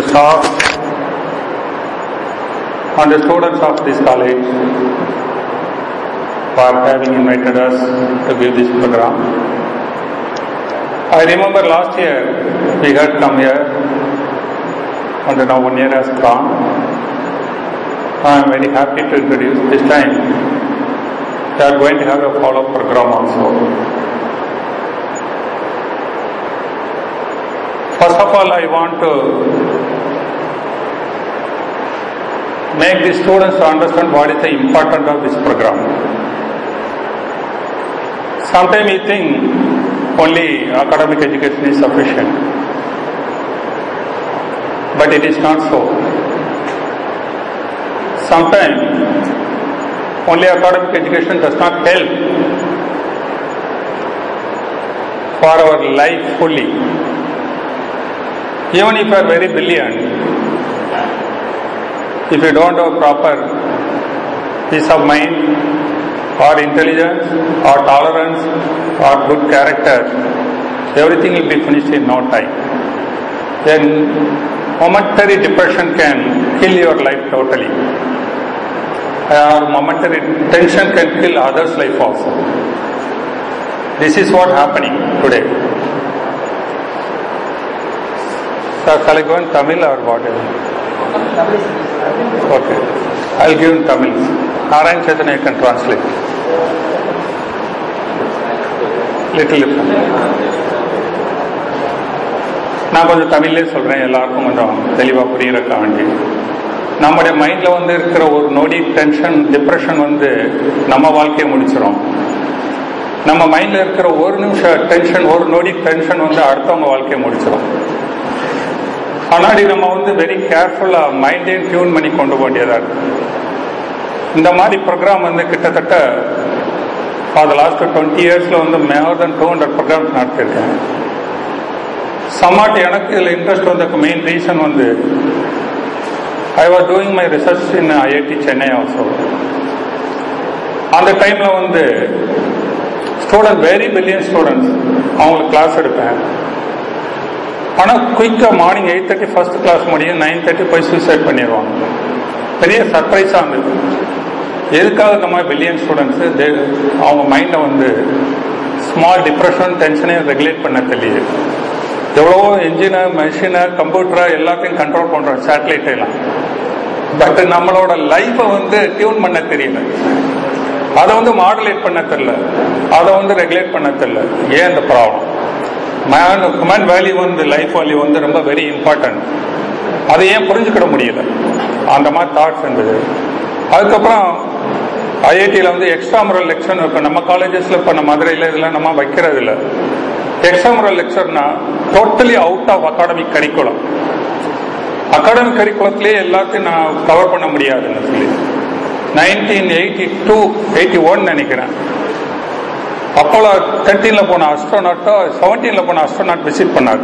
staff and the students of this college for having invited us to give this program. I remember last year we had come here and now one year has gone. I am very happy to introduce this time. We are going to have a follow-up program also. First of all, I want to make the students to understand what is the importance of this program. Sometimes we think only academic education is sufficient, but it is not so. Sometimes only academic education does not help for our life fully. Even if you are very brilliant, if you don't have proper peace of mind or intelligence or tolerance or good character, everything will be finished in no time. Then momentary depression can kill your life totally. Or momentary tension can kill others' life also. This is what happening today. So shall I go in Tamil or whatever? Okay. I'll give in Tamil. Narayan Chaitanya can translate. Little little. நான் கொஞ்சம் தமிழ்லே சொல்கிறேன் எல்லாருக்கும் கொஞ்சம் தெளிவாக புரியறக்க வேண்டி நம்முடைய மைண்டில் வந்து இருக்கிற ஒரு நொடி டென்ஷன் டிப்ரெஷன் வந்து நம்ம வாழ்க்கையை முடிச்சிடும் நம்ம மைண்டில் இருக்கிற ஒரு நிமிஷம் டென்ஷன் ஒரு நொடி டென்ஷன் வந்து அடுத்தவங்க வாழ்க்கையை முடிச்சிடும் ஆனாடி நம்ம வந்து வெரி கேர்ஃபுல்லாக மைண்டையும் டியூன் பண்ணி கொண்டு போக வேண்டியதாக இருக்கு இந்த மாதிரி ப்ரோக்ராம் வந்து கிட்டத்தட்ட ஃபார் லாஸ்ட் டுவெண்ட்டி இயர்ஸில் வந்து more than two hundred programmes நடத்திருக்கேன் சம்மாட் எனக்கு இதில் இன்ட்ரெஸ்ட் வந்ததுக்கு மெயின் ரீசன் வந்து I was doing my research in IIT Chennai also அந்த டைமில் வந்து ஸ்டூடெண்ட் வெரி பில்லியன் ஸ்டூடெண்ட்ஸ் அவங்களுக்கு கிளாஸ் எடுப்பேன் ஆனால் குயிக்காக morning eight thirty first class முடியும் நைன் தேர்ட்டி போய் சூசைட் பண்ணிடுவாங்க பெரிய சர்ப்ரைஸாக இருந்தது எதுக்காக இந்த மாதிரி பில்லியன் ஸ்டூடெண்ட்ஸு அவங்க மைண்டை வந்து ஸ்மால் டிப்ரெஷன் டென்ஷனையும் ரெகுலேட் பண்ண தெரியுது எவ்வளவோ இன்ஜினை மெஷினை கம்ப்யூட்டரை எல்லாத்தையும் கண்ட்ரோல் பண்ணுறோம் சேட்டலைட் எல்லாம் பட் நம்மளோட லைஃப்பை வந்து டியூன் பண்ண தெரியல அதை வந்து மாடுலேட் பண்ண தெரியல அதை வந்து ரெகுலேட் பண்ண தெரியல ஏன் இந்த ப்ராப்ளம் மேன் ஹியூமன் வேல்யூ வந்து லைஃப் வேல்யூ வந்து ரொம்ப வெரி இம்பார்ட்டன்ட் அதை ஏன் புரிஞ்சுக்கிட முடியல அந்த மாதிரி தாட்ஸ் இருந்தது அதுக்கப்புறம் ஐஐடியில் வந்து எக்ஸ்ட்ரா முரல் லெக்சர் இப்போ நம்ம காலேஜஸில் இப்போ நம்ம மதுரையில் இதெல்லாம் நம்ம வைக்கிறது இல்லை எக்ஸ்ட்ரா முரல் லெக்சர்னா totally out of academic curriculum academic கரிக்குலத்திலேயே எல்லாத்தையும் நான் கவர் பண்ண முடியாதுன்னு சொல்லி nineteen eighty two eighty one நினைக்கிறேன் அப்போலோ தேர்ட்டீனில் போன அஸ்ட்ரோனாட்டோ செவன்டீனில் போன அஸ்ட்ரோனாட் விசிட் பண்ணார்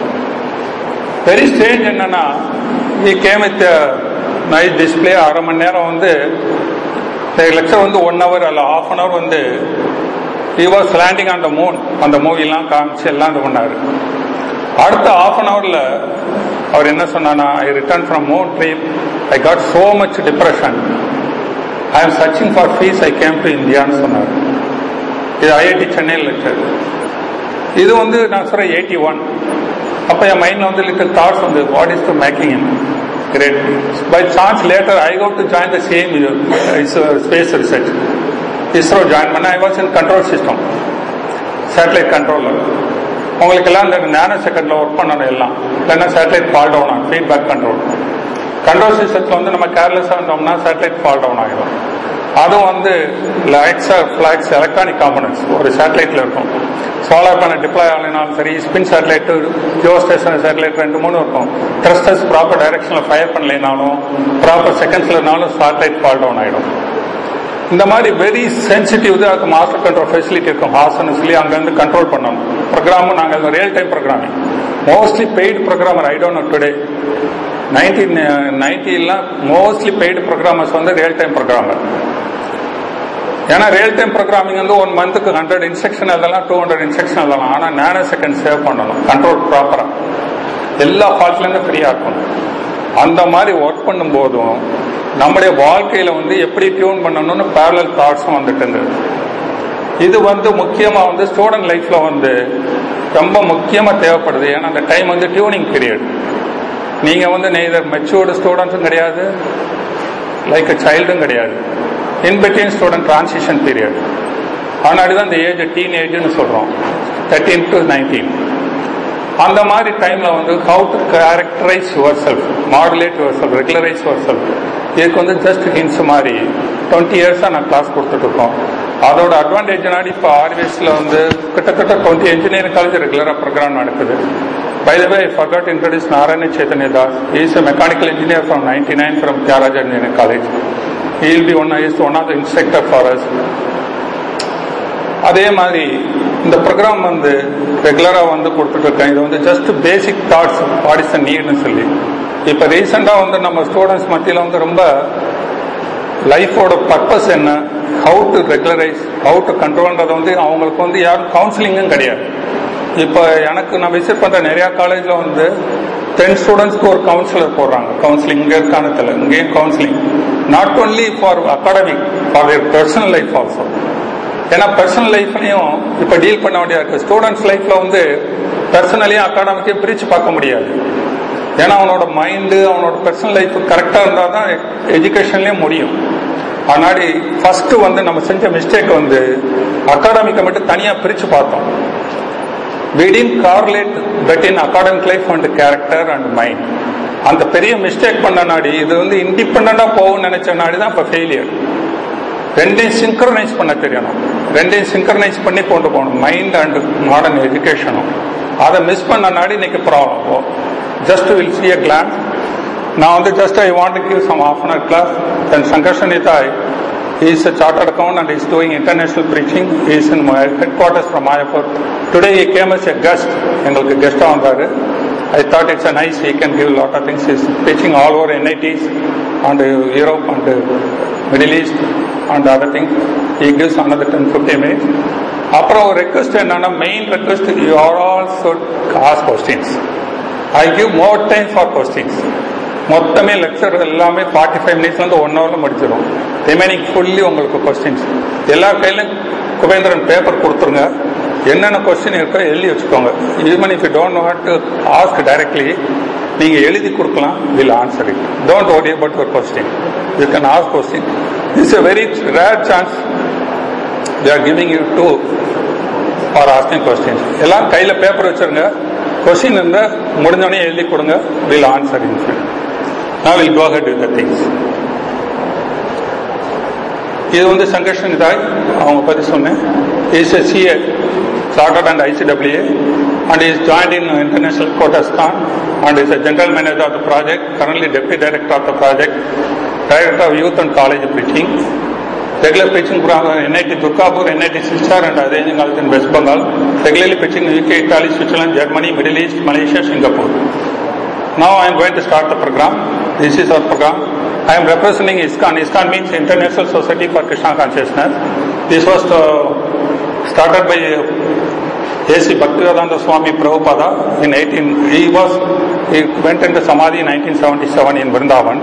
வெரி ஸ்டேஜ் என்னன்னா we came with night display அரை மணி நேரம் வந்து லெக்சர் வந்து ஒன் ஹவர் அல்ல ஹாஃப் அன் ஹவர் வந்து he was landing on the moon அந்த மூவிலாம் காமிச்சு எல்லாம் இது பண்ணார் அடுத்த ஹாஃப் அன் ஹவரில் அவர் என்ன சொன்னானா I return from moon trip I got so much depression I am searching for peace I came to இந்தியான்னு சொன்னார் இது ஐஐடி சென்னையில் லெக்சர் இது வந்து நான் சொல்கிறேன் எயிட்டி ஒன் அப்போ என் மைண்டில் வந்து லிட்டில் தாட்ஸ் வந்து what is the making in great by chance later I go to join the same space research ISRO join பண்ண I was in control system satellite controller உங்களுக்கு எல்லாம் இந்த நேனோ செகண்டில் ஒர்க் பண்ணணும் எல்லாம் இல்லைன்னா சேட்டலைட் ஃபால் டவுன் ஆகும் ஃபீட்பேக் கண்ட்ரோல் கண்ட்ரோல் சிஸ்டத்தில் வந்து நம்ம கேர்லெஸ்ஸாக இருந்தோம்னா சேட்டலைட் ஃபால் டவுன் ஆகிடும் அதுவும் வந்து லைட்ஸ் ஃபிளாக்ஸ் எலக்ட்ரானிக் காம்பனன்ட்ஸ் ஒரு சேட்டலைட்டில் இருக்கும் சோலார் பேனல் டிப்ளாய் ஆகலைனாலும் சரி spin satellite geo station satellite ரெண்டு மூணு இருக்கும் த்ரஸ்டர்ஸ் ப்ராப்பர் டைரக்ஷனில் ஃபயர் பண்ணலைனாலும் ப்ராப்பர் செகண்ட்ஸ்லனாலும் சேட்டலைட் ஃபால் டவுன் ஆகிடும் இந்த மாதிரி வெரி சென்சிட்டிவ் தான் அதுக்கு மாஸ்டர் கண்ட்ரோல் ஃபெசிலிட்டி இருக்கும் ஹாஸ்ன்னு சொல்லி அங்கேருந்து கண்ட்ரோல் பண்ணணும் ப்ரோக்ராமும் நாங்கள் real time programming mostly paid programmer I don't know today nineteen நைன்டீன்லாம் மோஸ்ட்லி பெய்டு ப்ரோக்ராமர்ஸ் வந்து ரியல் டைம் ப்ரோக்ராமர் ஏன்னா ரியல் டைம் ப்ரோக்ராமிங் வந்து ஒன் மந்த்துக்கு ஹண்ட்ரட் இன்ஸ்ட்ரக்ஷன் எழுதலாம் டூ ஹண்ட்ரட் இன்ஸ்ட்ரக்ஷன் எழுதலாம் ஆனால் நேனோ செகண்ட் சேவ் பண்ணணும் கண்ட்ரோல் ப்ராப்பராக எல்லா ஃபால்ட்லேருந்து ஃப்ரீயாக இருக்கணும் அந்த மாதிரி ஒர்க் பண்ணும்போதும் நம்முடைய வாழ்க்கையில வந்து எப்படி டியூன் பண்ணணும்னு பேரலல் தாட்ஸும் வந்துட்டு இருந்தது இது வந்து முக்கியமா வந்து ஸ்டூடெண்ட் லைஃப்ல வந்து ரொம்ப முக்கியமா தேவைப்படுது ஏன்னா அந்த டைம் வந்து டியூனிங் பீரியட் நீங்க வந்து நெய்தர் மெச்சூர்டு ஸ்டூடெண்ட்ஸும் கிடையாது லைக் அ சைல்டும் கிடையாது இன்பிட்வீன் ஸ்டூடெண்ட் டிரான்சிஷன் பீரியட் அதனால தான் இந்த ஏஜ் டீன் ஏஜ்னு சொல்றோம் தேர்ட்டீன் டு நைன்டீன் அந்த மாதிரி டைம்ல வந்து how to characterise yourself modulate yourself regularise yourself இதுக்கு வந்து ஜஸ்ட் ஹின்ஸ் மாதிரி டுவெண்ட்டி இயர்ஸாக நான் கிளாஸ் கொடுத்துட்டு இருக்கோம் அதோட அட்வான்டேஜ்னாடி இப்போ ஆர்விஎஸ்ல வந்து கிட்டத்தட்ட டுவெண்ட்டி இன்ஜினியரிங் காலேஜ் ரெகுலராக ப்ரோக்ராம் நடக்குது by the way forgot introduce Narayana Chaitanya Das is a mechanical engineer from ninety nine from Thiagaraja engineering college இல் B one is one of the instructor for us அதே மாதிரி இந்த ப்ரோக்ராம் வந்து ரெகுலராக வந்து கொடுத்துட்டு இருக்கேன் இது வந்து just basic thoughts what is the நீட்னு சொல்லி இப்போ ரீசெண்டாக வந்து நம்ம ஸ்டூடெண்ட்ஸ் மத்தியில் வந்து ரொம்ப லைஃபோட பர்பஸ் என்ன how to regularise how to கண்ட்ரோல்ன்றதை வந்து அவங்களுக்கு வந்து யாரும் கவுன்சிலிங்கும் கிடையாது இப்போ எனக்கு நான் விசிட் பண்ணுற நிறையா காலேஜில் வந்து டென் ஸ்டூடெண்ட்ஸ்க்கு ஒரு கவுன்சிலர் போடுறாங்க கவுன்சிலிங் இங்கே இருக்கானத்தில் இங்கேயும் counselling not only for academic for their personal life also ஏன்னா பர்சனல் லைஃப்லையும் இப்போ டீல் பண்ண வேண்டியது இருக்கு ஸ்டூடெண்ட்ஸ் லைஃப்ல வந்து பர்சனலையும் அகாடமிக்கையும் பிரித்து பார்க்க முடியாது ஏன்னா அவனோட மைண்டு அவனோட பர்சனல் லைஃப் கரெக்டாக இருந்தால் தான் எஜுகேஷன்லேயும் முடியும் அதனாடி ஃபர்ஸ்ட் வந்து நம்ம செஞ்ச மிஸ்டேக் வந்து அகாடமிக்கை மட்டும் தனியாக பிரித்து பார்த்தோம் we didn't correlate between academic life and character and mind அந்த பெரிய மிஸ்டேக் பண்ண நாடி இது வந்து இண்டிபெண்டா போகும்னு நினைச்ச நாடி தான் இப்போ ஃபெயிலியர் ரெண்டையும் சிங்க்ரனைஸ் பண்ண தெரியணும் ரெண்டையும் சிங்க்ரனைஸ் பண்ணி கொண்டு போகணும் மைண்ட் அண்ட் மாடர்ன் எஜுகேஷனும் அதை மிஸ் பண்ண நாடி இன்னைக்கு problem just will see a glance நான் வந்து just I want to give some of an class then Sankarshan இதாய் He is a chartered accountant and is doing international preaching. He is in my headquarters from Mayapur. Today he came as a guest. எங்களுக்கு கெஸ்டாக வந்தார் I thought it's a nice, he can give a lot of things. He's preaching all over NITs and Europe and Middle East and other things. He gives another 10-15 minutes. அப்புறம் ஒரு request என்னன்னா main request you are all should ask questions I give more time for questions மொத்தமே lecture எல்லாமே forty five மினிட்ஸ்லேருந்து one ஹவரில் முடிச்சிடும் remaining fully உங்களுக்கு questions எல்லார் கையிலும் குபேந்திரன் பேப்பர் கொடுத்துருங்க என்னென்ன கொஸ்டின் இருக்கோ எழுதி வச்சுக்கோங்க even if you don't what to ask directly நீங்கள் எழுதி கொடுக்கலாம் will answer it don't worry about your question you can ask question it's a very rare chance they are giving you to for asking questions எல்லாம் கையில் paper வச்சுருங்க question இருந்தால் முடிஞ்சோடனே எழுதி கொடுங்க வில் ஆன்சர் இன் நான் will go ahead with the things இது வந்து சங்கர்ஷன் தாய் அவங்க பற்றி சொன்னேன் is a CA chartered and ICWA and is joint in international கோட்டஸ்கான் and is a general manager of the project currently deputy director of the project director of youth and college preaching regular preaching from NIT Durgapur, NIT Silchar and other engineering college in West Bengal, regularly preaching in UK, Italy, Switzerland, Germany, Middle East, Malaysia, Singapore. Now I am going to start the program. This is our program. I am representing ISKCON. ISKCON means International Society for Krishna Consciousness. This was uh, started by A.C. Bhaktivedanta Swami Prabhupada in 18. He was he went into Samadhi in 1977 in Vrindavan.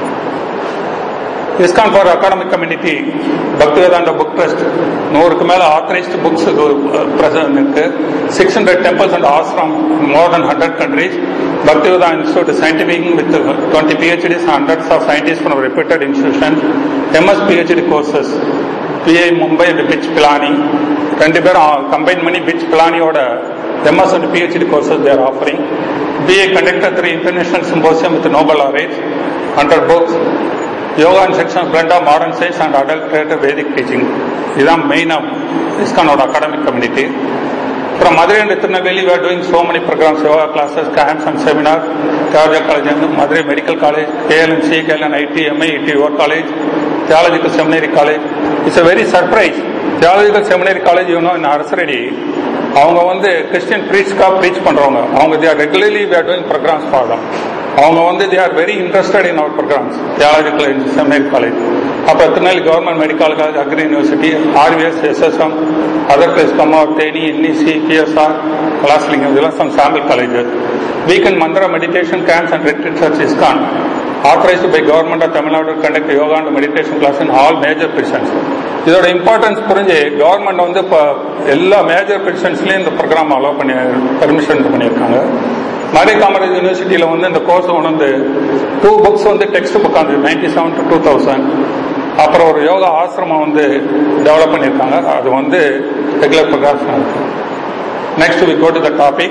ISKCON for academic community Bhaktivedanta book trust நூறுக்கு மேல authorized books present இருக்கு six hundred temples and ashram more than hundred countries Bhaktiveda institute scientific with twenty PhDs hundreds of scientist from reputed institution MS PhD courses by Mumbai and BITS Pilani ரெண்டு பேரும் combine பண்ணி BITS பிளானியோட MS and PhD courses they're offering பிஏ conducted three international symposium with Nobel ஆரேஜ் hundred books yoga and section blend of modern science and adulterated Vedic teaching இதுதான் main of இஸ்கானோட academic community From Madurai and Tirunelveli, we are doing so many programs, yoga classes, camps and seminars. Theological College, and Madurai Medical College, KLNC, KLNIT, MIT, your college, Theological Seminary College. It's a very surprise. Theological Seminary College, you know, in Arasaredi, அவங்க வந்து Christian ப்ரீச்காக preach பண்ணுறவங்க அவங்க they are regularly we are doing programs for them அவங்க வந்து they are very interested in our programs theological seminary college அப்புறம் Tirunelveli government medical college agri university RVS SSM other place கம்மாவ் Theni NEC PSR Kalasalingam இதெல்லாம் some sample colleges weekend mantra meditation camps and retreat church ISKCON authorized by government of Tamil Nadu to conduct yoga and meditation class in all major prisons. இதோட importance புரிஞ்சு government வந்து இப்போ எல்லா major பிரிஷன்ஸ்லயும் இந்த program allow பண்ணி permission பண்ணியிருக்காங்க மறை காமராஜ் யூனிவர்சிட்டியில் வந்து இந்த கோர்ஸ் கொண்டு வந்து டூ புக்ஸ் வந்து டெக்ஸ்ட் புக் வந்து ninety seven to two thousand அப்புறம் ஒரு யோகா ஆசிரமம் வந்து டெவலப் பண்ணியிருக்காங்க அது வந்து ரெகுலர் ப்ரோக்ராம்ஸ் இருக்கு next we go to the topic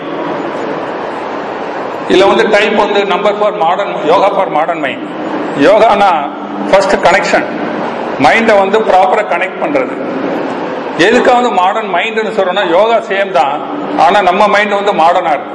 இதுல வந்து டைப் வந்து number for modern yoga for modern mind யோகானா ஃபர்ஸ்ட் கனெக்ஷன் மைண்டை வந்து ப்ராப்பரா கனெக்ட் பண்றது எதுக்காக வந்து மாடர்ன் மைண்ட்னு சொல்றோம்னா யோகா சேம் தான் ஆனா நம்ம மைண்ட் வந்து மாடர்னா இருக்கு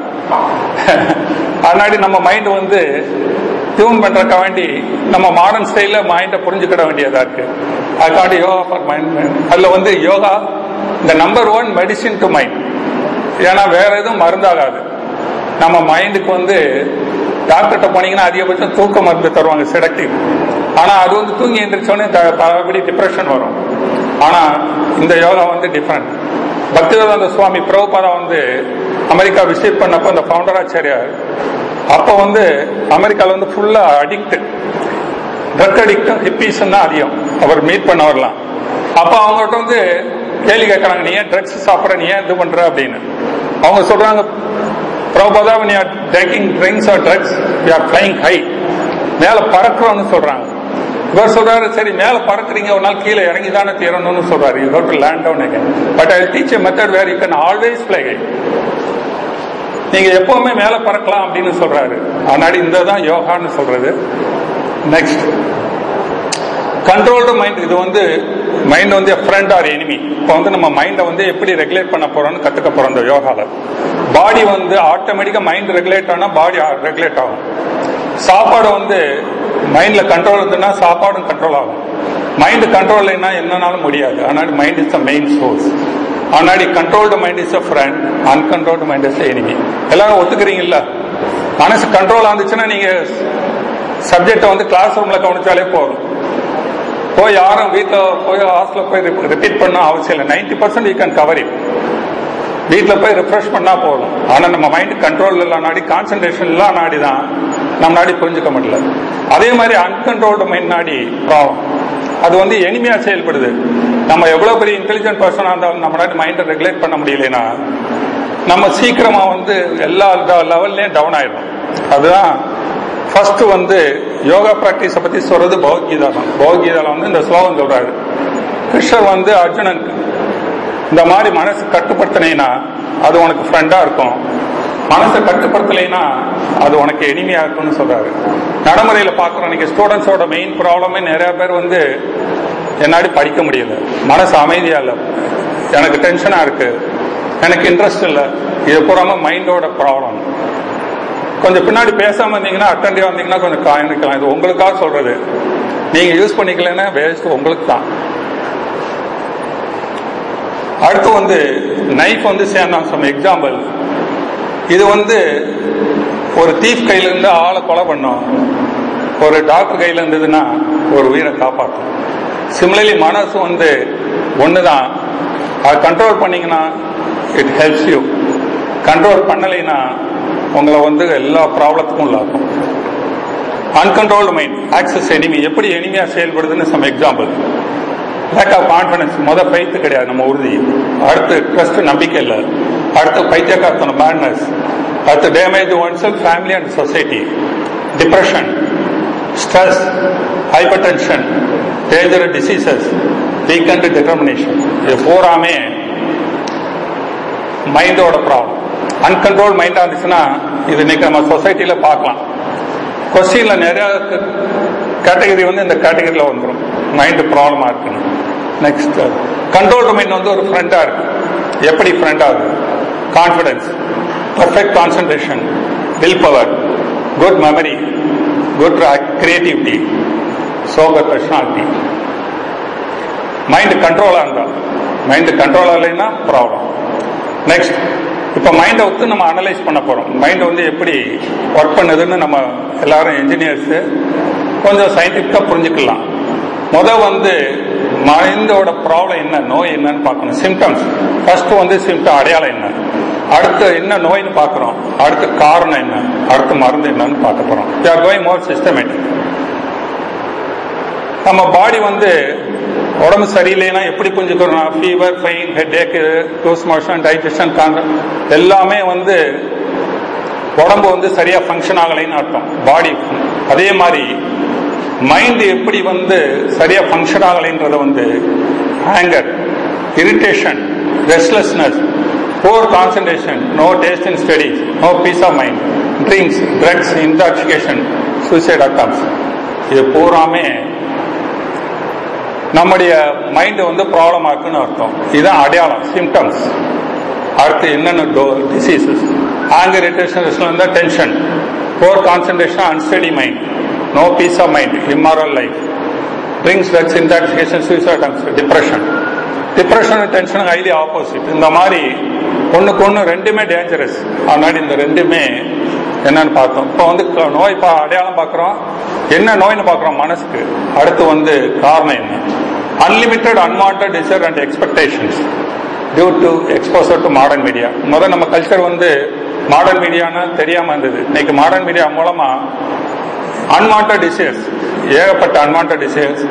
அதனாடி நம்ம மைண்ட் வந்து டியூன் பண்றக்க வேண்டி நம்ம மாடர்ன் ஸ்டைல மைண்டை புரிஞ்சுக்கிட வேண்டியதா இருக்கு அதுக்காண்டி யோகா ஃபார் மைண்ட் அதுல வந்து யோகா இந்த number one medicine to mind ஏன்னா வேற எதுவும் மருந்தாகாது நம்ம மைண்டுக்கு வந்து டாக்டர்கிட்ட போனீங்கன்னா அதிகபட்சம் தூக்க மருந்து தருவாங்க செடக்டிவ் ஆனா அது வந்து தூங்கி எந்திரிச்சோடனே பலபடி டிப்ரெஷன் வரும் ஆனா இந்த யோகா வந்து டிஃப்ரெண்ட் பக்திவேதாந்த சுவாமி பிரபுபாதா வந்து அமெரிக்கா விசிட் பண்ணப்போ அந்த ஃபவுண்டர் ஆச்சாரியார் அப்போ வந்து அமெரிக்காவில் வந்து ஃபுல்லா அடிக்ட் ட்ரக் அடிக்டும் ஹிப்பீஸ் தான் அதிகம் அவர் மீட் பண்ணவர்லாம் அப்போ அவங்ககிட்ட வந்து கேள்வி கேட்கறாங்க நீ ஏன் ட்ரக்ஸ் சாப்பிட்ற நீ ஏன் இது பண்ற அப்படின்னு அவங்க சொல்றாங்க Prabhupada when you are taking drinks or drugs you are flying high மேல பறக்குறோம்னு சொல்றாங்க இவர் சொல்றாரு சரி மேல பறக்குறீங்க ஒரு நாள் கீழே இறங்கி தானே தீரணும்னு சொல்றாரு you have to land down again but I teach a method where you can always fly high நீங்க எப்பவுமே மேல பறக்கலாம் அப்படின்னு சொல்றாரு அதனால இந்த தான் யோகான்னு சொல்றது நெக்ஸ்ட் கண்ட்ரோல்டு மைண்ட் இது வந்து மைண்ட் வந்து ஃப்ரெண்ட் ஆர் எனிமி இப்போ வந்து நம்ம மைண்டை வந்து எப்படி ரெகுலேட் பண்ண போறோம்னு கத்துக்க போறோம் இந்த யோகால பாடி வந்து ஆட்டோமேட்டிக்கா மைண்ட் ரெகுலேட் ஆனா பாடி ரெகுலேட் ஆகும் சாப்பாடு வந்து மைண்ட்ல கண்ட்ரோல் இருந்ததுன்னா சாப்பாடும் கண்ட்ரோல் ஆகும் மைண்ட் கண்ட்ரோல் இல்லைன்னா என்னன்னாலும் முடியாது அதனால mind is the main source அதனாடி controlled mind is a friend uncontrolled mind is enemy எல்லாரும் ஒத்துக்கிறீங்கல்ல மனசு கண்ட்ரோல் ஆந்துச்சுன்னா நீங்க சப்ஜெக்டை வந்து கிளாஸ் ரூம்ல கவனிச்சாலே போதும் போய் யாரும் வீட்டில் போய் ஹாஸ்டலில் போய் ரிப்பீட் பண்ண அவசியம் இல்லை ninety percent you can cover it வீட்டில் போய் ரிஃப்ரெஷ் பண்ணா போதும் ஆனால் நம்ம மைண்ட் கண்ட்ரோல் இல்ல நாடி கான்சென்ட்ரேஷன் இல்லா நாடி தான் நம்ம நாடி புரிஞ்சுக்க முடியல அதே மாதிரி அன்கண்ட்ரோல்டு மைண்ட் நாடி ப்ராப்ளம் அது வந்து எளிமையா செயல்படுது நம்ம எவ்வளவு பெரிய இன்டெலிஜென்ட் பர்சனா இருந்தாலும் நம்ம நாட்டு மைண்டை ரெகுலேட் பண்ண முடியலனா நம்ம சீக்கிரமா வந்து எல்லா லெவல்லையும் டவுன் ஆயிடும் அதுதான் ஃபர்ஸ்ட் வந்து யோகா பிராக்டிஸை பத்தி சொல்றது பகவத்கீதா தான் பகவத்கீதால வந்து இந்த ஸ்லோகம் சொல்றாரு கிருஷ்ணர் வந்து அர்ஜுனனுக்கு இந்த மாதிரி மனசு கட்டுப்படுத்தினா அது உனக்கு ஃப்ரெண்டா இருக்கும் மனசை கட்டுப்படுத்தலைன்னா அது உனக்கு எளிமையா இருக்கும்னு சொல்றாரு நடைமுறையில பாக்குறோம் இன்னைக்கு ஸ்டூடெண்ட்ஸோட மெயின் ப்ராப்ளமே நிறைய பேர் வந்து என்னாடி படிக்க முடியல மனசு அமைதியா இல்ல எனக்கு டென்ஷனா இருக்கு எனக்கு இன்ட்ரெஸ்ட் இல்லை இது பூராம மைண்டோட ப்ராப்ளம் கொஞ்சம் பின்னாடி பேசாம இருந்தீங்கன்னா அட்டண்டியா வந்தீங்கன்னா கொஞ்சம் காயணிக்கலாம் இது உங்களுக்காக சொல்றது நீங்க யூஸ் பண்ணிக்கலன்னா வேஸ்ட் உங்களுக்கு தான் அடுத்து வந்து நைஃப் வந்து சேர்ந்தான் சம் எக்ஸாம்பிள் இது வந்து ஒரு தீப் கையில இருந்து ஆளை கொலை பண்ணோம் ஒரு டாக்டர் கையில இருந்ததுன்னா ஒரு உயிரை காப்பாற்றும் சிமிலர்லி மனசு வந்து ஒண்ணுதான் அதை கண்ட்ரோல் பண்ணீங்கன்னா இட் ஹெல்ப்ஸ் யூ கண்ட்ரோல் பண்ணலைன்னா உங்களை வந்து எல்லா ப்ராப்ளத்துக்கும் உள்ளாக்கும் அன்கண்ட்ரோல்டு மைண்ட் ஆக்சஸ் எனிமி எப்படி எனிமையா செயல்படுதுன்னு some example lack of confidence முத பைத்து கிடையாது நம்ம உறுதி அடுத்து ட்ரஸ்ட் நம்பிக்கை இல்லை அடுத்து பைத்தியக்காரத்தன மேட்னஸ் அடுத்து damage one self family and society depression stress hypertension danger diseases weakened determination இது பூராமே மைண்டோட ப்ராப்ளம் அன்கண்ட்ரோல் மைண்டா இருந்துச்சுன்னா இது இன்னைக்கு நம்ம சொசைட்டில பார்க்கலாம் கொஸ்டின்ல நிறைய கேட்டகரி வந்து இந்த கேட்டகரியில வந்துடும் மைண்ட் ப்ராப்ளமா இருக்கு நெக்ஸ்ட் கண்ட்ரோல்டு மைண்ட் வந்து ஒரு ஃப்ரெண்டா இருக்கு எப்படி ஃப்ரெண்டா இருக்கு confidence perfect concentration will power good memory good creativity சோகர் பர்சனாலிட்டி மைண்ட் கண்ட்ரோலா இருந்தா மைண்ட் கண்ட்ரோலா இல்லைன்னா ப்ராப்ளம் நெக்ஸ்ட் இப்போ மைண்டை வந்து நம்ம அனலைஸ் பண்ண போறோம் மைண்ட் வந்து எப்படி ஒர்க் பண்ணுதுன்னு நம்ம எல்லாரும் இன்ஜினியர்ஸ் கொஞ்சம் சயின்டிஃபிக்காக புரிஞ்சுக்கலாம் முத வந்து மைண்டோட ப்ராப்ளம் என்ன நோய் என்னன்னு பார்க்கணும் சிம்டம்ஸ் ஃபர்ஸ்ட் வந்து சிம்டம் அடையாளம் என்ன அடுத்து என்ன நோய்னு பார்க்குறோம் அடுத்து காரணம் என்ன அடுத்து மருந்து என்னன்னு பார்க்க போறோம் ஆர் கோயிங் மோர் சிஸ்டமேட்டிக் நம்ம பாடி வந்து உடம்பு சரியில்லைன்னா எப்படி புரிஞ்சுக்கிறோம் fever pain headache loose motion digestion காங்க எல்லாமே வந்து உடம்பு வந்து சரியா ஃபங்க்ஷன் ஆகலைன்னு அர்த்தம் பாடி அதே மாதிரி மைண்ட் எப்படி வந்து சரியா ஃபங்க்ஷன் ஆகலைன்றத வந்து anger irritation restlessness poor concentration no taste in studies no peace of mind drinks drugs intoxication suicide attempts இது பூராமே நம்முடைய மைண்ட் வந்து ப்ராப்ளம் ஆக்குன்னு அர்த்தம் இதுதான் அடையாளம் சிம்டம்ஸ் அடுத்து என்னென்ன டிசீசஸ் ஆங்கர் இரிட்டேஷன் இருந்தா tension poor concentration unsteady mind no peace of mind immoral life drinks drugs intoxication suicide depression depression tension highly opposite இந்த மாதிரி ஒண்ணுக்கு ஒன்று ரெண்டுமே டேஞ்சரஸ் அதனால இந்த ரெண்டுமே என்னன்னு பார்த்தோம் இப்போ வந்து நோய் பா அடையாளம் பார்க்குறோம் என்ன நோய்னு பார்க்குறோம் மனசுக்கு அடுத்து வந்து காரணம் என்ன unlimited unwanted desire and expectations due to exposure to modern media முதல் நம்ம கல்ச்சர் வந்து மாடர்ன் மீடியான்னு தெரியாம இருந்தது இன்னைக்கு மாடர்ன் மீடியா மூலமா அன்வான்ட் டிசைர்ஸ் ஏகப்பட்ட அன்வான்ட் டிசைர்ஸ்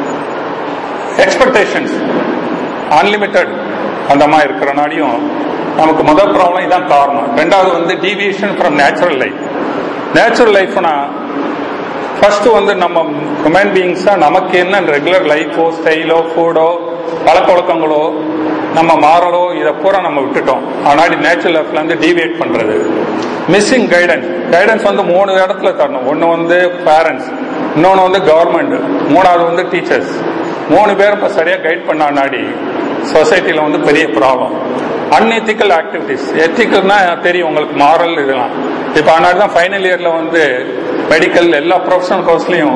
எக்ஸ்பெக்டேஷன்ஸ் அன்லிமிட்டெட் அந்த மாதிரி இருக்கிறனாலையும் நமக்கு முதல் ப்ராப்ளம் இதான் காரணம் ரெண்டாவது வந்து deviation from natural life natural லைஃப்னா ஃபர்ஸ்ட் வந்து நம்ம ஹியூமன் பீயிங்ஸா நமக்கு என்ன ரெகுலர் லைஃபோ ஸ்டைலோ ஃபுடோ பழக்க வழக்கங்களோ நம்ம மாறலோ இதை பூரா நம்ம விட்டுட்டோம் ஆனால் நேச்சுரல் லைஃப்ல இருந்து டீவியேட் பண்றது மிஸ்ஸிங் கைடன்ஸ் கைடன்ஸ் வந்து மூணு இடத்துல தரணும் ஒன்று வந்து பேரண்ட்ஸ் இன்னொன்று வந்து கவர்மெண்ட் மூணாவது வந்து டீச்சர்ஸ் மூணு பேர் இப்போ சரியாக கைட் பண்ணாடி சொசைட்டியில் வந்து பெரிய ப்ராப்ளம் அன்எத்திக்கல் ஆக்டிவிட்டிஸ் எத்திக்கல்னா தெரியும் உங்களுக்கு மாரல் இதெல்லாம் இப்போ அதனால தான் ஃபைனல் இயரில் வந்து மெடிக்கல் எல்லா ப்ரொஃபஷனல் கோர்ஸ்லையும்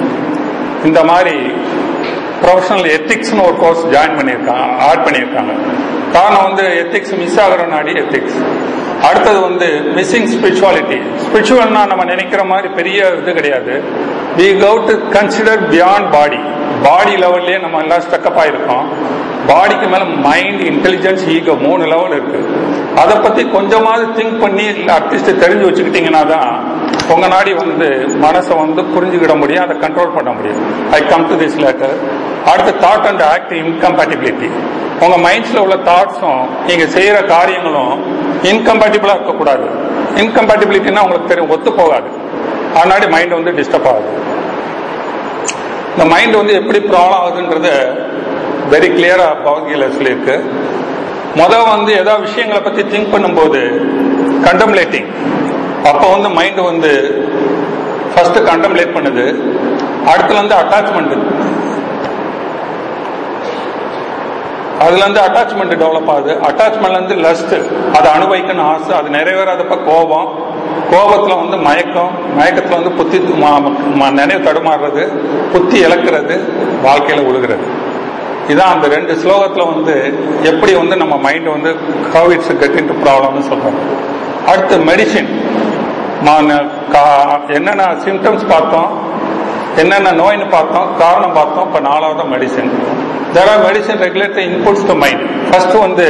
இந்த மாதிரி ப்ரொஃபஷனல் எத்திக்ஸ்னு ஒரு கோர்ஸ் ஜாயின் பண்ணியிருக்காங்க ஆட் பண்ணியிருக்காங்க காரணம் வந்து எத்திக்ஸ் மிஸ் ஆகிற நாடி எத்திக்ஸ் அடுத்தது வந்து மிஸ்ஸிங் ஸ்பிரிச்சுவாலிட்டி ஸ்பிரிச்சுவல்னா நம்ம நினைக்கிற மாதிரி பெரிய இது கிடையாது we got to consider beyond body body லெவல்லே நம்ம எல்லாம் ஸ்டக்கப் ஆயிருக்கோம் பாடிக்கு மேல மைண்ட் இன்டெலிஜென்ஸ் ஈகோ மூணு லெவல் இருக்கு அதை பத்தி கொஞ்சமாவது திங்க் பண்ணி அட்லீஸ்ட் தெரிஞ்சு வச்சுக்கிட்டீங்கன்னா தான் உங்க நாடி வந்து மனசை வந்து புரிஞ்சுக்கிட முடியும் அதை கண்ட்ரோல் பண்ண முடியும் I come to this later அடுத்து தாட் அண்ட் ஆக்ட் இன்கம்பேட்டிபிலிட்டி உங்க மைண்ட்ஸ்ல உள்ள தாட்ஸும் நீங்க செய்யற காரியங்களும் இன்கம்பேட்டிபிளா இருக்கக்கூடாது இன்கம்பேட்டிபிலிட்டினா உங்களுக்கு தெரியும் ஒத்து போகாது அதனாடி மைண்ட் வந்து டிஸ்டர்ப் ஆகுது இந்த மைண்ட் வந்து எப்படி ப்ராப்ளம் ஆகுதுன்றத வெரி கிளியரா பகவத்கீதை சொல்லியிருக்கு முதல் வந்து ஏதாவது விஷயங்களை பத்தி திங்க் பண்ணும்போது கண்டம்லேட்டிங் அப்போ வந்து மைண்ட் வந்து ஃபர்ஸ்ட் கண்டம்லேட் பண்ணுது அடுத்துல வந்து அட்டாச்மெண்ட் அதுல இருந்து அட்டாச்மெண்ட் டெவலப் ஆகுது அட்டாச்மெண்ட்ல இருந்து லஸ்ட் அதை அனுபவிக்கணும் ஆசை அது நிறைவேறாதப்ப கோபம் கோபத்துல வந்து மயக்கம் மயக்கத்துல வந்து புத்தி நினைவு தடுமாறுறது புத்தி இழக்கிறது வாழ்க்கையில விழுகிறது இதான் அந்த ரெண்டு ஸ்லோகத்துல வந்து எப்படி வந்து நம்ம மைண்ட் வந்து கோவிட்ஸ் கெட் ப்ராப்ளம்னு சொல்றோம் அடுத்து மெடிசின் என்னென்ன சிம்டம்ஸ் பார்த்தோம் என்னென்ன நோய்னு பார்த்தோம் காரணம் பார்த்தோம் இப்போ நாலாவது medicine there are medicine regulate inputs to mind first வந்து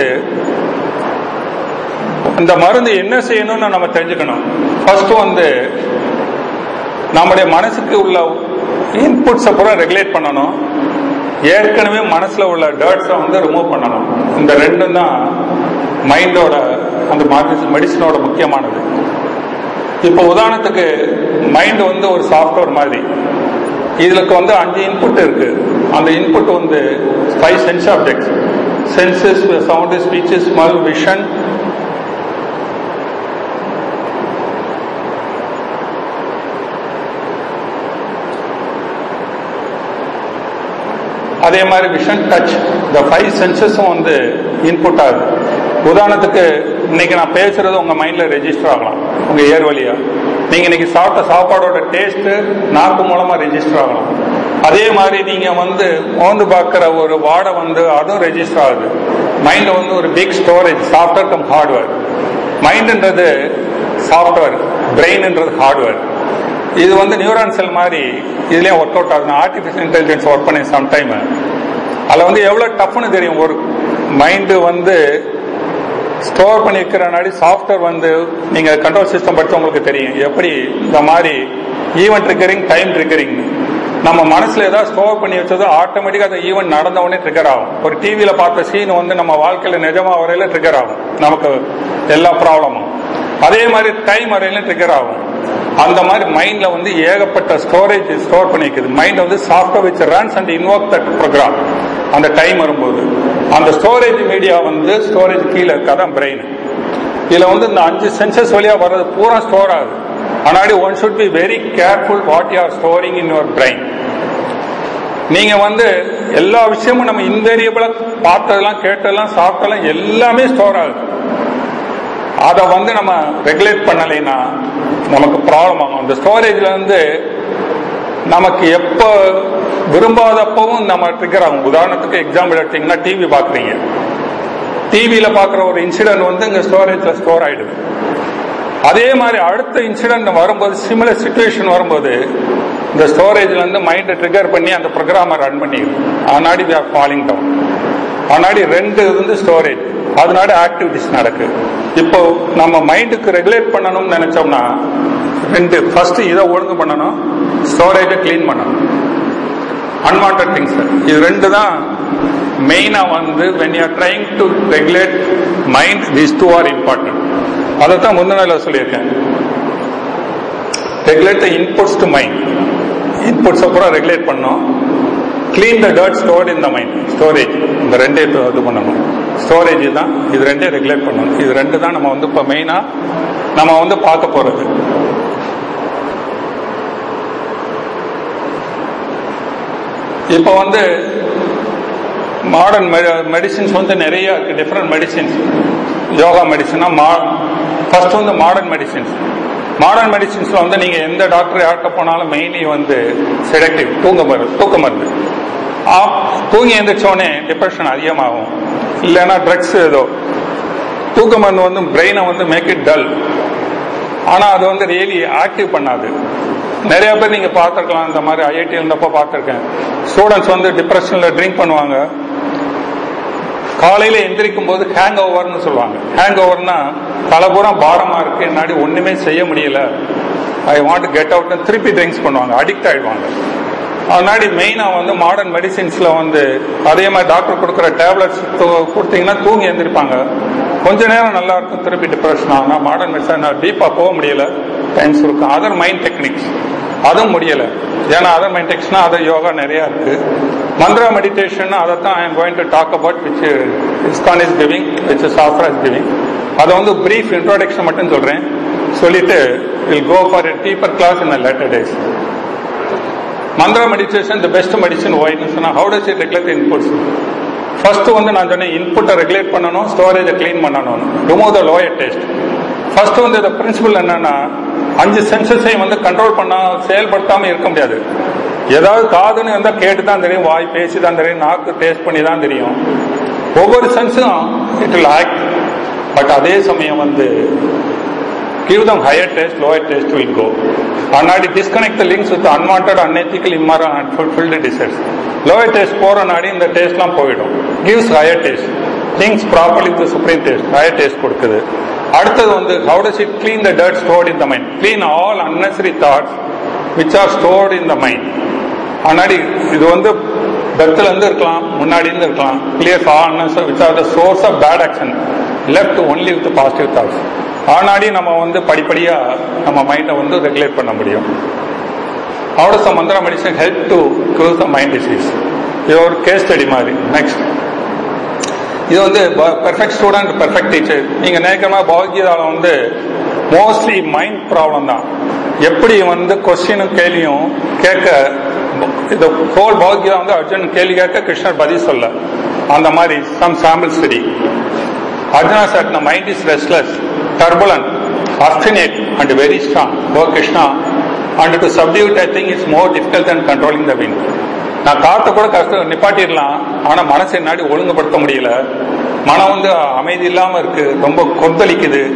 இந்த மருந்து என்ன செய்யணும்னு நம்ம தெரிஞ்சுக்கணும் ஃபர்ஸ்ட் வந்து நம்முடைய மனசுக்கு உள்ள இன்புட்ஸை பூரா ரெகுலேட் பண்ணணும் ஏற்கனவே மனசுல உள்ள டர்ட்ஸை வந்து ரிமூவ் பண்ணணும் இந்த ரெண்டும் தான் மைண்டோட அந்த மெடிசனோட முக்கியமானது இப்போ உதாரணத்துக்கு மைண்ட் வந்து ஒரு சாஃப்ட்வேர் மாதிரி இதுக்கு வந்து அஞ்சு இன்புட் இருக்கு அந்த இன்புட் வந்து five sense objects senses sound speech smell vision அதே மாதிரி விஷன் டச் இந்த ஃபைவ் சென்சஸும் வந்து இன்புட் ஆகுது உதாரணத்துக்கு இன்னைக்கு நான் பேசுறது உங்க மைண்ட்ல ரெஜிஸ்டர் ஆகலாம் உங்க ஏர் வழியா நீங்க இன்னைக்கு சாப்பிட்ட சாப்பாடோட டேஸ்ட் நாக்கு மூலமா ரெஜிஸ்டர் ஆகலாம் அதே மாதிரி நீங்க வந்து மோந்து பார்க்கிற ஒரு வாடை வந்து அதுவும் ரெஜிஸ்டர் ஆகுது மைண்ட்ல வந்து ஒரு big storage software cum hardware மைண்டுன்றது சாஃப்ட்வேர் பிரெயின்ன்றது ஹார்ட்வேர் இது வந்து நியூரான் செல் மாதிரி இதுலயும் ஒர்க் அவுட் ஆகுது ஆர்டிஃபிஷியல் இன்டெலிஜென்ஸ் ஒர்க் பண்ணேன் சம்டைம் அதில் வந்து எவ்வளோ டஃப்னு தெரியும் ஒரு மைண்டு வந்து ஸ்டோர் பண்ணி வைக்கிறனாடி சாஃப்ட்வேர் வந்து நீங்க கண்ட்ரோல் சிஸ்டம் படிச்சு உங்களுக்கு தெரியும் எப்படி இந்த மாதிரி ஈவென்ட் ட்ரிகரிங் டைம் ட்ரிகரிங் நம்ம மனசுல ஏதாவது ஸ்டோர் பண்ணி வச்சது ஆட்டோமேட்டிக்கா அந்த ஈவென்ட் நடந்த உடனே ட்ரிகர் ஆகும் ஒரு டிவியில பார்த்த சீன் வந்து நம்ம வாழ்க்கையில நிஜமா வரையில ட்ரிகர் ஆகும் நமக்கு எல்லா ப்ராப்ளமும் அதே மாதிரி டைம் வரையில ட்ரிகர் ஆகும் அந்த மாதிரி மைண்ட்ல வந்து ஏகப்பட்ட ஸ்டோரேஜ் ஸ்டோர் பண்ணி வைக்குது மைண்ட் வந்து software which runs and invoke that program அந்த டைம் வரும்போது அந்த ஸ்டோரேஜ் மீடியா வந்து ஸ்டோரேஜ் கீழே இருக்காதான் பிரெயின் இதுல வந்து இந்த அஞ்சு சென்சஸ் வழியா வர்றது பூரா ஸ்டோர் ஆகுது ஆனாடி one should be very careful what you are storing in your brain நீங்க வந்து எல்லா விஷயமும் நம்ம இன்வேரியபிளா பார்த்ததெல்லாம் கேட்டதெல்லாம் சாப்பிட்டதெல்லாம் எல்லாமே ஸ்டோர் ஆகுது அதை வந்து நம்ம ரெகுலேட் பண்ணலைன்னா நமக்கு ப்ராப்ளம் ஆகும் அந்த ஸ்டோரேஜ்ல வந்து நமக்கு எப்போ விரும்பாதப்பவும் நம்ம ட்ரிகர் ஆகும் உதாரணத்துக்கு எக்ஸாம்பிள் எடுத்தீங்கன்னா டிவி பாக்குறீங்க டிவியில பாக்குற ஒரு இன்சிடென்ட் வந்து இங்க ஸ்டோரேஜ்ல ஸ்டோர் ஆயிடுது அதே மாதிரி அடுத்த இன்சிடென்ட் வரும்போது சிமிலர் சுச்சுவேஷன் வரும்போது இந்த ஸ்டோரேஜ்ல இருந்து மைண்டை ட்ரிகர் பண்ணி அந்த ப்ரோக்ராமை ரன் பண்ணிடும் ஆனாடி வி ஆர் ஃபாலிங் டவுன் ஆனாடி ரெண்டு வந்து ஸ்டோரேஜ் அதனால ஆக்டிவிட்டிஸ் நடக்கு இப்போ நம்ம மைண்டுக்கு ரெகுலேட் பண்ணணும்னு நினைச்சோம்னா ரெண்டு ஃபர்ஸ்ட் இதை ஒழுங்கு பண்ணணும் ஸ்டோரேஜை கிளீன் பண்ணணும் அன்வான்ட் திங்ஸ் இது ரெண்டு தான் மெயினா வந்து when you trying to regulate mind this two are important அதை தான் முந்தின சொல்லியிருக்கேன் regulate the inputs to mind இன்புட்ஸை பூரா ரெகுலேட் பண்ணோம் clean the dirt stored in the mind storage இந்த ரெண்டே இது பண்ணணும் ஸ்டோரேஜ் தான் இது ரெண்டே ரெகுலேட் பண்ணணும் இது ரெண்டு தான் நம்ம வந்து இப்போ மெயினா நம்ம வந்து பார்க்க போறது இப்போ வந்து மாடர்ன் மெடிசின்ஸ் வந்து நிறைய இருக்கு டிஃப்ரெண்ட் மெடிசின்ஸ் யோகா மெடிசனா மா ஃபர்ஸ்ட் வந்து மாடர்ன் மெடிசின்ஸ் மாடர்ன் மெடிசின்ஸ்ல வந்து நீங்க எந்த டாக்டர் யார்கிட்ட போனாலும் மெயின்லி வந்து செடக்டிவ் தூங்க மருந்து தூக்க மருந்து தூங்கி எந்திரிச்சோடனே டிப்ரெஷன் அதிகமாகும் இல்லைன்னா ட்ரக்ஸ் ஏதோ தூக்க மருந்து வந்து பிரெயினை வந்து மேக் இட் டல் ஆனா அது வந்து ரியலி ஆக்டிவ் பண்ணாது நிறைய பேர் நீங்க பார்த்துருக்கலாம் இந்த மாதிரி ஐஐடி இருந்தப்போ பார்த்துருக்கேன் ஸ்டூடெண்ட்ஸ் வந்து டிப்ரெஷன்ல ட்ரிங்க் பண்ணுவாங்க காலையில எந்திரிக்கும் போது ஹேங் ஓவர்னு சொல்லுவாங்க ஹேங் ஓவர்னா தலைபுறம் பாரமா இருக்கு என்னாடி ஒண்ணுமே செய்ய முடியல ஐ வாண்ட் கெட் அவுட் திருப்பி ட்ரிங்க்ஸ் பண்ணுவாங்க அடிக்ட் ஆயிடுவாங்க அதனாடி மெயினா வந்து மாடர்ன் மெடிசின்ஸ்ல வந்து அதே மாதிரி டாக்டர் கொடுக்குற டேப்லெட்ஸ் கொடுத்தீங்கன்னா தூங்கி எந்திரிப்பாங்க கொஞ்ச நேரம் நல்லா இருக்கும் திருப்பி டிப்ரெஷன் ஆனால் மாடர்ன் மெடிசன் டீப்பா போக முடியல டைம்ஸ் இருக்கும் அதர் மைண்ட் டெக்னிக்ஸ் அதுவும் முடியல ஏன்னா அதர் மைண்ட் டெக்னிக்ஸ்னா அதர் யோகா நிறைய இருக்கு மந்த்ரா மெடிடேஷன் அதை தான் I am going to talk about which ISKCON is giving which சாஃப்ரா இஸ் கிவிங் அதை வந்து பிரீஃப் இன்ட்ரோடக்ஷன் மட்டும் சொல்றேன் சொல்லிட்டு will go for a deeper class in later days mantra meditation the best medicine ஒயிட்னு சொன்னா how does it regulate inputs first வந்து நான் சொன்னேன் இன்புட்டை ரெகுலேட் பண்ணணும் ஸ்டோரேஜை கிளீன் பண்ணணும் remove the lower taste first வந்து இந்த பிரின்சிபல் என்னன்னா அஞ்சு சென்சஸையும் வந்து கண்ட்ரோல் பண்ண செயல்படுத்தாம இருக்க முடியாது ஏதாவது காதுன்னு இருந்தா கேட்டு தான் தெரியும் வாய் பேசி தான் தெரியும் நாக்கு டேஸ்ட் பண்ணி தான் தெரியும் ஒவ்வொரு சென்ஸும் இட் வில் ஆக்ட் பட் அதே சமயம் வந்து give them higher taste, lower taste will go. அன்னாடி disconnect the links with unwanted, unethical, immoral, and fulfilled desires. Lower taste போற நாடி இந்த டேஸ்ட்லாம் போயிடும் gives higher taste. Things properly with the supreme taste, higher taste கொடுக்குது அடுத்தது வந்து how does it clean the dirt stored in the mind? Clean all unnecessary thoughts which are stored in the mind. அன்னாடி இது வந்து பெர்த்ல இருந்து இருக்கலாம் முன்னாடி இருந்து இருக்கலாம் clear all unnecessary which are the source of bad action left only with the positive thoughts. ஆனாடி நம்ம வந்து படிப்படியா நம்ம மைண்டை வந்து ரெகுலேட் பண்ண முடியும் அவட some mantra medicine help to close the mind disease இது ஒரு கேஸ் ஸ்டடி மாதிரி நெக்ஸ்ட் இது வந்து பெர்ஃபெக்ட் ஸ்டூடெண்ட் பெர்ஃபெக்ட் டீச்சர் நீங்க நினைக்கிறமா பகவத்கீதாவில் வந்து மோஸ்ட்லி மைண்ட் ப்ராப்ளம் தான் எப்படி வந்து கொஸ்டினும் கேள்வியும் கேட்க இந்த ஹோல் பகவத்கீதா வந்து அர்ஜுன் கேள்வி கேட்க கிருஷ்ணர் பதில் சொல்ல அந்த மாதிரி some sample study Arjuna said, the mind is restless, turbulent, obstinate, and very strong. O Krishna, and to subdue it, I think it's more difficult than controlling the wind. நான் காத்த கூட கஷ்டம் நிப்பாட்டிடலாம் ஆனா மனசை என்னாடி ஒழுங்குபடுத்த முடியல மனம் வந்து அமைதி இல்லாம இருக்கு ரொம்ப கொந்தளிக்குது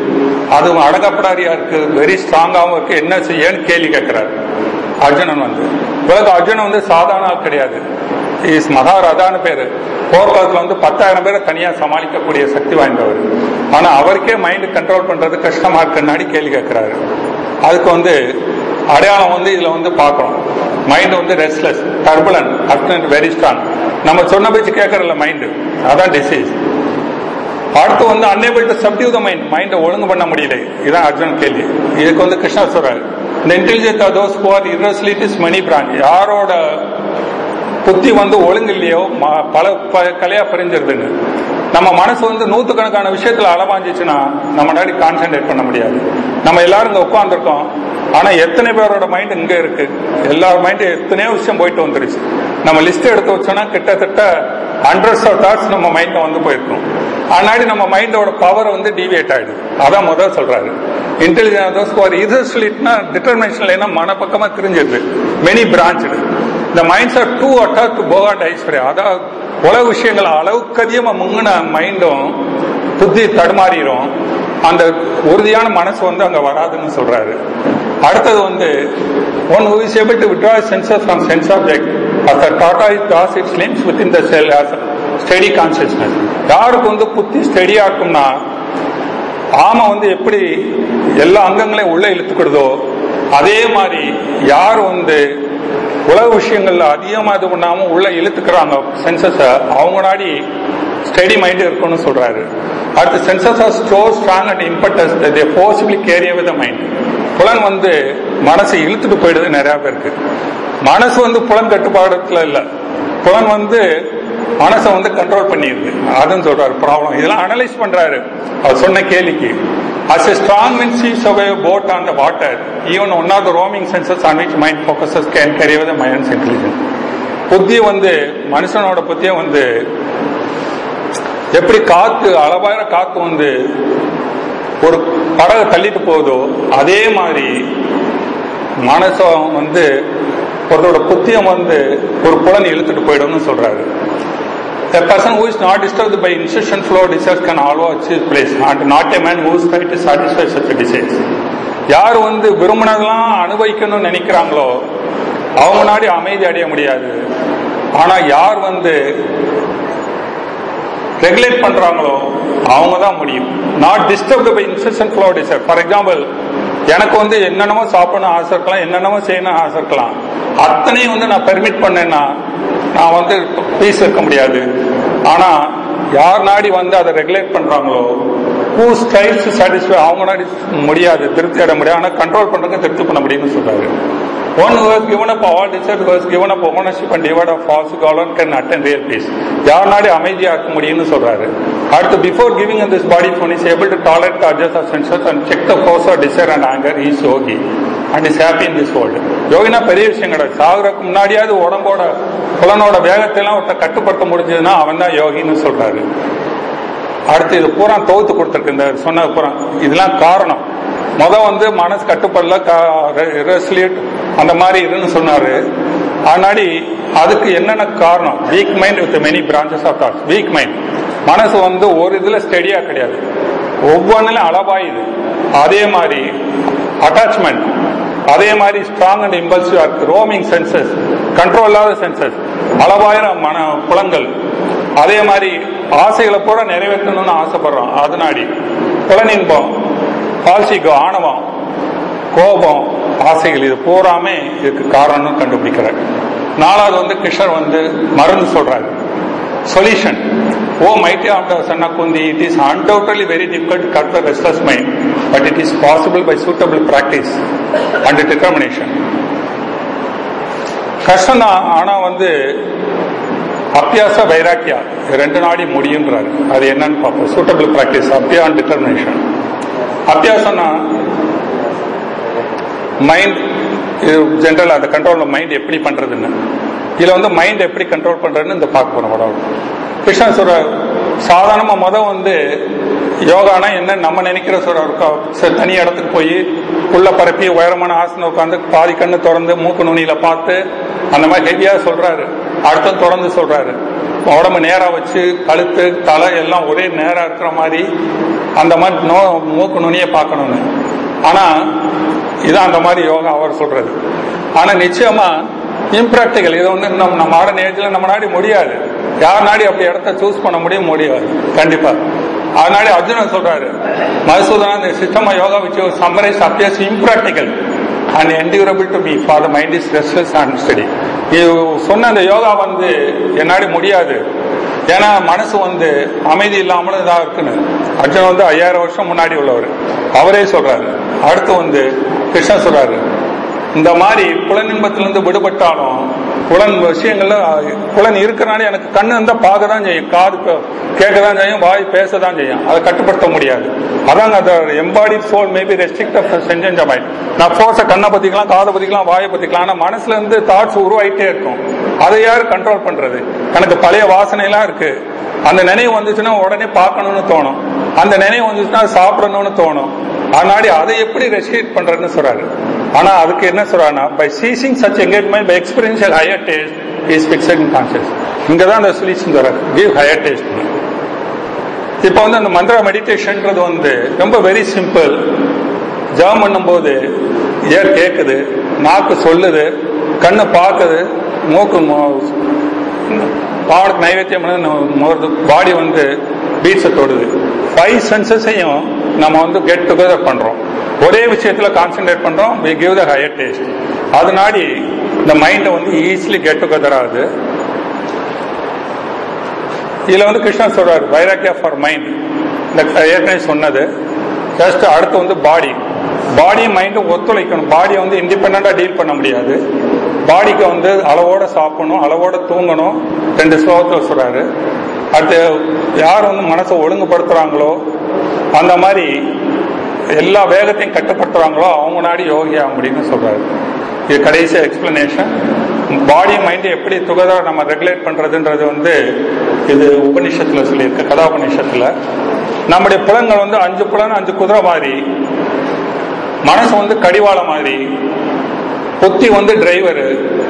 அது அடங்கப்படாரியா இருக்கு வெரி ஸ்ட்ராங்காகவும் இருக்கு என்ன செய்யன்னு கேள்வி கேட்கிறாரு அர்ஜுனன் வந்து உலக அர்ஜுனன் வந்து சாதாரண ஆள் கிடையாது இஸ் மகாரதான்னு பேரு போர்க்காலத்துல வந்து பத்தாயிரம் பேரை தனியா சமாளிக்கக்கூடிய சக்தி வாய்ந்தவர் ஆனா அவருக்கே மைண்ட் கண்ட்ரோல் பண்றது கஷ்டமா இருக்குன்னாடி கேள்வி கேட்கிறாரு அதுக்கு வந்து அடையாளம் வந்து இதுல வந்து பார்க்கணும் மைண்ட் வந்து restless turbulent obstinate very strong நம்ம சொன்ன பேச்சு கேட்கறல மைண்டு அதான் டிசீஸ் அடுத்து வந்து unable to subdue the mind மைண்டை ஒழுங்கு பண்ண முடியல இதான் அர்ஜுன் கேள்வி இதுக்கு வந்து கிருஷ்ணா சொல்றாரு இந்த intelligent are those who are irresolute many branched யாரோட புத்தி வந்து ஒழுங்கு இல்லையோ ம- பல ப- கலையா பிரிஞ்சிருதுன்னு நம்ம மனசு வந்து நூத்துக்கணக்கான விஷயத்துல அளவாஞ்சிச்சுன்னா நம்ம நாடி கான்சென்ட்ரேட் பண்ண முடியாது நம்ம எல்லாரும் இங்க உட்காந்துருக்கோம் ஆனா எத்தனை பேரோட மைண்ட் இங்க இருக்கு எல்லார் மைண்ட் எத்தனையோ விஷயம் போயிட்டு வந்துருச்சு நம்ம லிஸ்ட் எடுத்து வச்சோம்னா கிட்டத்தட்ட ஹண்ட்ரட்ஸ் ஆஃப் தாட்ஸ் நம்ம மைண்ட்ல வந்து போயிருக்கும் ஆனாடி நம்ம மைண்டோட பவர் வந்து டிவியேட் ஆயிடுது அதான் முதல் சொல்றாரு இன்டெலிஜென்ஸ் ஃபார் இதர்ஸ்லிட்னா டிட்டர்மினேஷன்ல என்ன மனப்பக்கமா தெரிஞ்சிருது மெனி பிரான்ச்சு இந்த மைண்ட்ஸ் ஆர் டூ அட்டா டு போகாட் ஐஸ்வர்யா அதாவது உலக விஷயங்கள் அளவுக்கு அதிகமா முங்கின மைண்டும் புத்தி தடுமாறிடும் அந்த உறுதியான மனசு வந்து அங்க வராதுன்னு சொல்றாரு அடுத்தது வந்து one who is able to withdraw his senses from sense object as the tortoise draws its limbs within the cell as a steady consciousness யாருக்கு வந்து புத்தி ஸ்டெடியா இருக்கும்னா ஆமை வந்து எப்படி எல்லா அங்கங்களையும் உள்ள இழுத்துக்கிடுதோ அதே மாதிரி யார் வந்து உலக விஷயங்கள்ல அதிகமா இது பண்ணாம உள்ள இழுத்துக்கிறாங்க சென்சஸ அவங்க நாடி ஸ்டடி மைண்ட் இருக்கும்னு சொல்றாரு அடுத்து senses are so strong and impetuous they forcibly carry with mind புலன் வந்து மனசை இழுத்துட்டு போயிடுது நிறைய பேருக்கு மனசு வந்து புலன் கட்டுப்பாடத்துல இல்ல புலன் வந்து மனசை வந்து கண்ட்ரோல் பண்ணிடுது அதுன்னு சொல்றாரு ப்ராப்ளம் இதெல்லாம் அனலைஸ் பண்றாரு அவர் சொன்ன கேள்விக்கு as a strong wind sweeps away a boat on the water even one of the roaming senses on which mind focuses can carry away the mind's intelligence புத்தி வந்து மனுஷனோட புத்தியை வந்து எப்படி காத்து அளவாயிர காத்து வந்து ஒரு படகு தள்ளிட்டு போகுதோ அதே மாதிரி மனசம் வந்து ஒருத்தரோட புத்தியம் வந்து ஒரு புலன் இழுத்துட்டு போயிடும்னு சொல்றாரு A person who is not disturbed by incessant flow of desires can always achieve place and not a man who is trying to satisfy such a desires. யார் வந்து விரும்பினதெல்லாம் அனுபவிக்கணும்னு நினைக்கிறாங்களோ அவங்க முன்னாடி அமைதி அடைய முடியாது ஆனா யார் வந்து ரெகுலேட் பண்றாங்களோ அவங்க தான் முடியும் not disturb by incessant flow desire for example எனக்கு வந்து என்னென்னமோ சாப்பிடணும் ஆசை இருக்கலாம் என்னென்னமோ செய்யணும் ஆசை இருக்கலாம் அத்தனையும் வந்து நான் பெர்மிட் பண்ணேன்னா நான் வந்து பீஸ் இருக்க முடியாது ஆனா யார் நாடி வந்து அதை ரெகுலேட் பண்றாங்களோ ஹூ ஸ்டைல்ஸ் சாட்டிஸ்ஃபை அவங்க நாடி முடியாது திருப்தி அடைய முடியாது ஆனால் கண்ட்ரோல் பண்றதுக்கு திருப்தி பண்ண முடியும்னு சொல்றாரு One who has given up all desire, who has given up ownership and divide of false God alone can attain real peace. யார் நாடி அமைதியா இருக்க முடியும்னு சொல்றாரு அடுத்து before giving this body one is able to tolerate the அட்ஜஸ்ட் of senses and check the force of desire and anger is yogi and is happy in this world யோகினா பெரிய விஷயம் கிடையாது சாகுறதுக்கு முன்னாடியாவது உடம்போட புலனோட வேகத்தை எல்லாம் ஒருத்தர் கட்டுப்படுத்த முடிஞ்சதுன்னா அவன் தான் யோகின்னு சொல்றாரு அடுத்து இது பூரா தொகுத்து கொடுத்துருக்கு இந்த சொன்னது பூரா இதெல்லாம் காரணம் முத வந்து மனசு கட்டுப்படல ரெஸ்லியூட் அந்த மாதிரி இருன்னு சொன்னாரு ஆனாடி அதுக்கு என்னென்ன காரணம் weak mind with many branches of thoughts weak mind மனசு வந்து ஒரு இதுல ஸ்டெடியா கிடையாது ஒவ்வொன்றிலும் அளவாயுது அதே மாதிரி அட்டாச்மெண்ட் அதே மாதிரி ஸ்ட்ராங் அண்ட் இம்பல்சிவா இருக்கு ரோமிங் சென்சஸ் கண்ட்ரோல் இல்லாத சென்சஸ் அளவாயிரம் மன புலங்கள் அதே மாதிரி ஆசைகளை பூரா நிறைவேற்றணும்னு ஆசைப்படுறோம் அதனாடி புலனின்பம் பால்சிகோ ஆணவம் கோபம் ஆசைகள் இது பூராமே இதுக்கு காரணம்னு கண்டுபிடிக்கிறார் நாலாவது வந்து கிருஷ்ணர் வந்து மருந்து சொல்றாரு solution O mighty of the son Kunti it is undoubtedly very difficult to கட் the restless mind but it is possible by suitable practice and determination கஷ்டம் தான் ஆனா வந்து அப்பியாச வைராக்கியா ரெண்டு நாடி முடியுன்றாரு அது என்னன்னு பார்ப்போம் சூட்டபிள் பிராக்டிஸ் அப்பியா அண்ட் டிட்டர்மினேஷன் அப்பியாசம்னா மைண்ட் ஜென்ரல் அந்த கண்ட்ரோல் மைண்ட் எப்படி பண்றதுன்னு இதுல வந்து மைண்ட் எப்படி கண்ட்ரோல் பண்றதுன்னு இந்த பார்க்க போறோம் படம் கிருஷ்ணா சொல்ற சாதாரணமா மதம் வந்து யோகானா என்ன நம்ம நினைக்கிற சொல்ற ஒரு தனி இடத்துக்கு போய் உள்ள பரப்பி உயரமான ஆசனம் உட்காந்து பாதி கண்ணு திறந்து மூக்கு நுனியில பார்த்து அந்த மாதிரி ஹெவியா சொல்றாரு அடுத்தம் தொடர்ந்து சொல்றாரு உடம்பு நேரா வச்சு கழுத்து தலை எல்லாம் ஒரே நேரா இருக்கிற மாதிரி அந்த மாதிரி நோ மூக்கு நுனியை பார்க்கணும்னு ஆனா இதான் அந்த மாதிரி யோகா அவர் சொல்றது ஆனா நிச்சயமா இம்ப்ராக்டிக்கல் இது வந்து நம்ம நம்ம மாடர்ன் ஏஜ்ல நம்ம நாடி முடியாது யார் நாடி அப்படி இடத்த சூஸ் பண்ண முடியும் முடியாது கண்டிப்பா அதனால அர்ஜுனன் சொல்றாரு மதுசூதனா இந்த system yoga which summarized appears impractical and unendurable to be for the mind is restless and unsteady இது சொன்ன அந்த யோகா வந்து என்னாடி முடியாது ஏன்னா மனசு வந்து அமைதி இல்லாமலும் இதா இருக்குன்னு அர்ஜுன் வந்து ஐயாயிரம் வருஷம் முன்னாடி உள்ளவர் அவரே சொல்றாரு அடுத்து வந்து கிருஷ்ணன் சொல்றாரு இந்த மாதிரி புலனின்பத்திலிருந்து விடுபட்டாலும் புலன் விஷயங்கள்ல புலன் இருக்கிறனால எனக்கு கண்ணு இருந்தா பார்க்க தான் செய்யும் காது கேட்க தான் செய்யும் வாய் பேச தான் செய்யும் அதை கட்டுப்படுத்த முடியாது அதாங்க அந்த embodied soul maybe restrict of சென்ஜென்ஜ மைண்ட் நான் ஃபோர்ஸை கண்ணை பத்திக்கலாம் காதை பத்திக்கலாம் வாயை பத்திக்கலாம் ஆனா மனசுல இருந்து தாட்ஸ் உருவாயிட்டே இருக்கும் அதை யார் கண்ட்ரோல் பண்றது எனக்கு பழைய வாசனை எல்லாம் இருக்கு அந்த நினைவு வந்துச்சுன்னா உடனே பார்க்கணும்னு தோணும் அந்த நினைவு வந்துச்சுன்னா சாப்பிடணும்னு தோணும் அதனாடி அதை எப்படி ரெஸ்ட்ரிக்ட் பண்றதுன்னு சொல்றாரு ஆனா அதுக்கு என்ன சொல்றாருன்னா by ceasing such engagement by experiential higher taste is fixed in conscious இங்க தான் அந்த சொல்யூஷன் தராரு கிவ் ஹையர் டேஸ்ட் இப்போ வந்து அந்த மந்திர மெடிடேஷன்ன்றது வந்து ரொம்ப வெரி சிம்பிள் ஜாம் பண்ணும்போது ஏர் கேட்குது நாக்கு சொல்லுது கண்ணு பார்க்குது மூக்கு பாவனுக்கு நைவேத்தியம் பாடி வந்து பீட்ஸை தொடுது ஃபைவ் சென்சஸையும் நம்ம வந்து கெட் டுகெதர் பண்றோம் ஒரே விஷயத்துல கான்சென்ட்ரேட் பண்றோம் we give the higher taste அதனாடி இந்த மைண்டை வந்து ஈஸிலி கெட் டுகெதர் ஆகுது இதுல வந்து கிருஷ்ணன் சொல்றாரு வைராக்கியா ஃபார் மைண்ட் இந்த ஏற்கனவே சொன்னது ஜஸ்ட் அடுத்து வந்து பாடி பாடி மைண்டும் ஒத்துழைக்கணும் பாடியை வந்து இண்டிபெண்டா டீல் பண்ண முடியாது பாடிக்கு வந்து அளவோட சாப்பிடணும் அளவோட தூங்கணும் ரெண்டு ஸ்லோகத்தில் சொல்றாரு அடுத்து யார் வந்து மனசை ஒழுங்குபடுத்துறாங்களோ அந்த மாதிரி எல்லா வேகத்தையும் கட்டுப்படுத்துறாங்களோ அவங்க நாடி யோகியா அப்படின்னு சொல்றாரு இது கடைசி எக்ஸ்பிளனேஷன் பாடி மைண்ட் எப்படி துகதா நம்ம ரெகுலேட் பண்றதுன்றது வந்து இது உபநிஷத்துல சொல்லியிருக்கு கதா உபநிஷத்துல நம்முடைய புலங்கள் வந்து அஞ்சு புலன் அஞ்சு குதிரை மாதிரி மனசு வந்து கடிவாளம் மாதிரி புத்தி வந்து டிரைவரு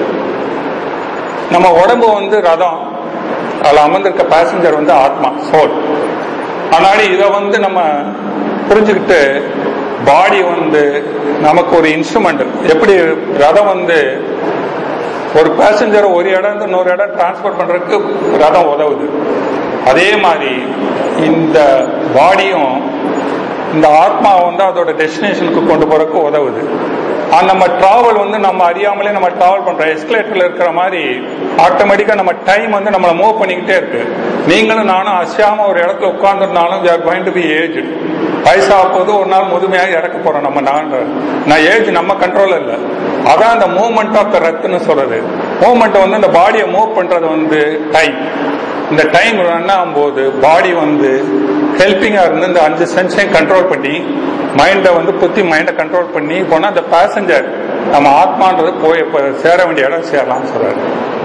நம்ம உடம்பு வந்து ரதம் அதில் அமர்ந்திருக்க பேசஞ்சர் வந்து ஆத்மா சோல் அதனால இதை வந்து நம்ம புரிஞ்சுக்கிட்டு பாடி வந்து நமக்கு ஒரு இன்ஸ்ட்ருமெண்ட் எப்படி ரதம் வந்து ஒரு பேசஞ்சர் ஒரு இடம் இருந்து இன்னொரு இடம் டிரான்ஸ்போர்ட் பண்றதுக்கு ரதம் உதவுது அதே மாதிரி இந்த பாடியும் இந்த ஆத்மா வந்து அதோட டெஸ்டினேஷனுக்கு கொண்டு போறதுக்கு உதவுது நம்ம டிராவல் வந்து நம்ம அறியாமலே நம்ம டிராவல் பண்றோம் எஸ்கலேட்டர்ல இருக்கிற மாதிரி ஆட்டோமேட்டிக்கா நம்ம டைம் வந்து நம்மளை மூவ் பண்ணிக்கிட்டே இருக்கு நீங்களும் நானும் அசியாம ஒரு இடத்துல உட்கார்ந்துருந்தாலும் we are going to be age வயசாக போது ஒரு நாள் முதுமையாக இறக்க போறோம் நம்ம நான் நான் ஏஜ் நம்ம கண்ட்ரோல் இல்லை அதான் அந்த மூவ்மெண்ட் ஆஃப் த ரத்துன்னு சொல்றது மூவ்மெண்ட் வந்து இந்த பாடியை மூவ் பண்றது வந்து டைம் இந்த டைம் ரன் ஆகும்போது பாடி வந்து ஹெல்பிங்கா இருந்து இந்த அஞ்சு சென்ஸையும் கண்ட்ரோல் பண்ணி மைண்டை வந்து புத்தி மைண்டை கண்ட்ரோல் பண்ணி போனா அந்த பேசஞ்சர் நம்ம ஆத்மான்றது போய் சேர வேண்டிய இடம் சேரலாம்னு சொல்றாரு